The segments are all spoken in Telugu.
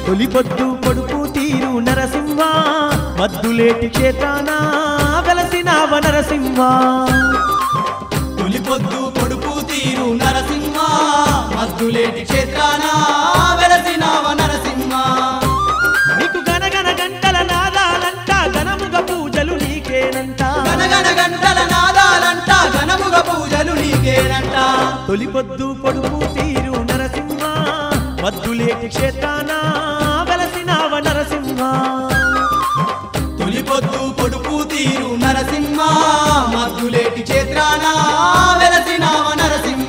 తొలిపొద్దు పొడుపు తీరు నరసింహ మద్దులేటి క్షేత్రాన వెలసినావ నరసింహ తొలిపొద్దు పొడుపు తీరు నరసింహ మద్దులేటి క్షేత్రాన వెలసినావ నరసింహ నీకు గనగన గంటల నాదాలంట ఘనముగ పూజలు నీకేనంట గనగన గంటల నాదాలంట ఘనముగ పూజలు నీకేనంట తొలిపొద్దు పొడుపు తీరు నరసింహ మద్దులేటి క్షేత్రాన వెలసినావ నరసింహ తొలిపొద్దు పొడుపు తీరు నరసింహ మద్దులేటి క్షేత్రాన వెలసినావ నరసింహ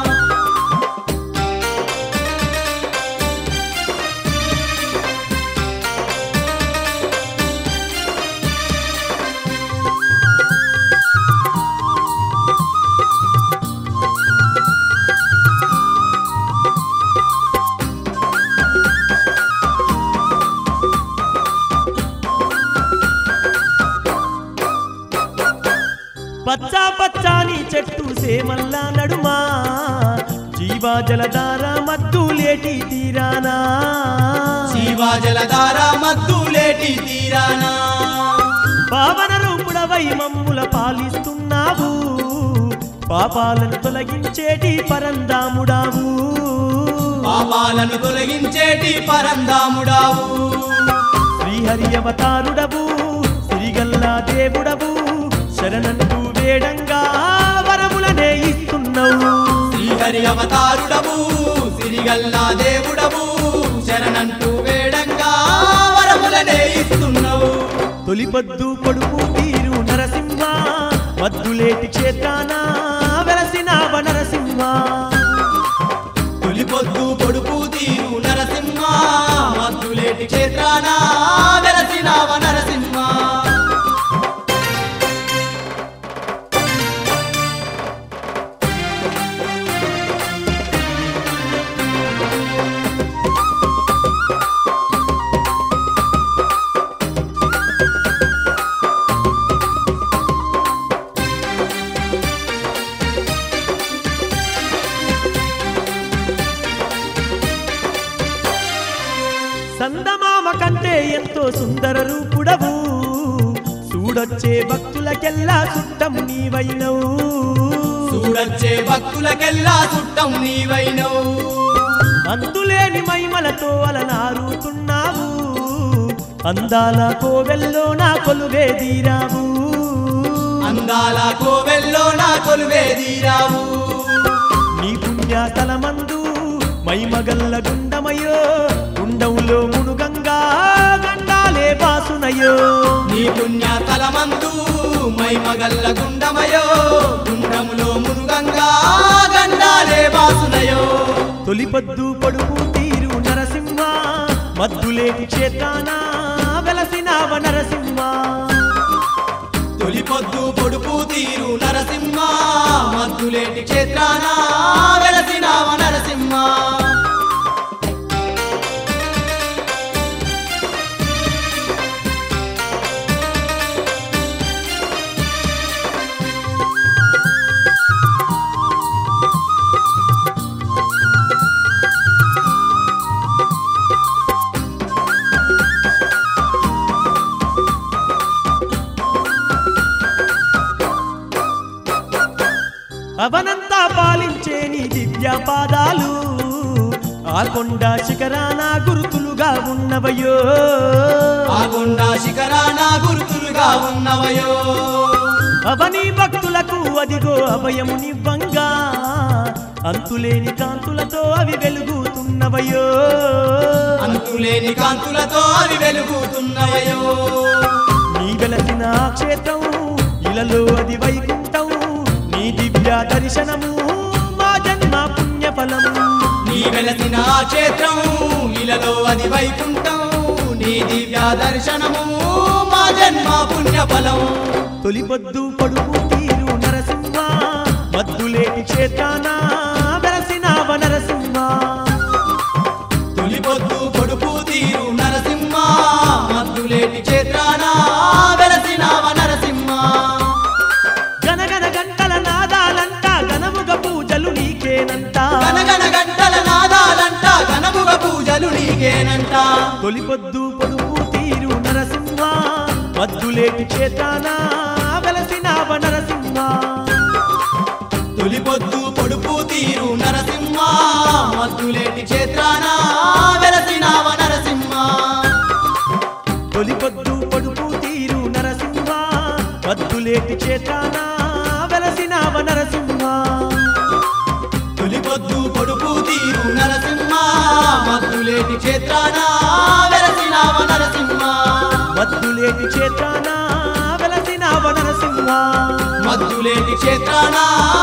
పచ్చా పచ్చాని చెట్టు సేమల్ల నడుమా జీవా జలధార మద్దులేటి తీరానా శివా జలధార మద్దులేటి తీరానా పావన రూపుడవై మమ్ముల పాలిస్తున్నావు పాపాలను తొలగించేటి పరందాముడావు పాపాలను తొలగించేటి పరందాముడావు శ్రీహరి అవతారుడవు సిరిగల్లా దేవుడవు శరణంటూ వేడంగా వరములనే ఇస్తున్నావు శ్రీహరి అవతారుడవు సిరిగల్లా దేవుడవు శరణంటూ వేడంగా వరములనే ఇస్తున్నావు తొలిపొద్దు పొడుపు తీరు నరసింహ మద్దులేటి క్షేత్రాన వెలసినావ నరసింహ తొలిపొద్దు పొడుపు తీరు నరసింహ మద్దులేటి క్షేత్రాన వెలసినావ నరసింహ సందమామ కంటే ఎంతో సుందర రూపుడవు చూడొచ్చే భక్తులకెల్లా చుట్టం నీవైనవు చూడచ్చే భక్తులకెల్లా చుట్టం నీవైనవు అందులేని మైమలతో అలనారుతున్నావు అందాల కోవెల్లో నా కొలువే దీరావు అందాల కోవెల్లో నా కొలువేదీరావు నీ పుణ్యస్థలమందు మైమగల్ల గుండమయో గుండంలో మునుగంగా గండాలే బాసునయో నీ పుణ్య తలమందు మైమగల్ల గుండమయో గుండములో మునుగంగా గండాలే బాసునయో తొలిపొద్దు పొడుపు తీరు నరసింహ మద్దులేటి క్షేత్రాన వెలసినావ నరసింహ తొలిపొద్దు పొడుపు తీరు నరసింహ మద్దులేటి క్షేత్రాన వెలసినావ నరసింహ అవనంతా పాలించే నీ దివ్య పాదాలు ఆ కొండ శిఖరాన గురుతులుగా ఉన్నవయో ఆ కొండ శిఖరాన గుర్తులుగా ఉన్నవయో అవని భక్తులకు అదిగో అభయమునివ్వంగా అంతులేని కాంతులతో అవి వెలుగుతున్నవయో అంతులేని కాంతులతో అవి వెలుగుతున్నవయో నీ వెలసిన ఆ క్షేత్రం ఇలలో అది వైకుంఠం నీ దివ్య దర్శనము మా జన్మ పుణ్యఫలము నీ వెలసిన ఆ క్షేత్రం ఇలలో అది వైకుంఠం నీ దివ్య దర్శనము మా జన్మ పుణ్యఫలం తొలిపొద్దు పొడుపు తీరు నరసింహ మద్దులేటి క్షేత్రాన వెలసినావ నరసింహ తొలిపొద్దు పొడుపు తీరు నరసింహ మద్దులేటి క్షేత్రాన వెలసినావ నరసింహ గనగన గంటల నాదాలంట ఘనముగ పూజలు నీకేనంట గనగన గంటల నాదాలంట ఘనముగ పూజలు నీకేనంట తొలిపొద్దు పొడుపు తీరు నరసింహ మద్దులేటి చేతానా వెలసినావ నరసింహ తొలిపొద్దు పొడుపు తీరు నరసింహ మద్దులేటి క్షేత్రాన వెలసినావ నరసింహ తొలిపొద్దు పొడుపు తీరు నరసింహ మద్దులేటి చేతానా వెలసినావ నరసింహ తొలిపొద్దు పొడుపు తీరు నరసింహ మద్దులేటి క్షేత్రాన వెలసినావ నరసింహ మద్దులేటి చేతానా వెలసినావ నరసింహ మద్దులేటి క్షేత్రాన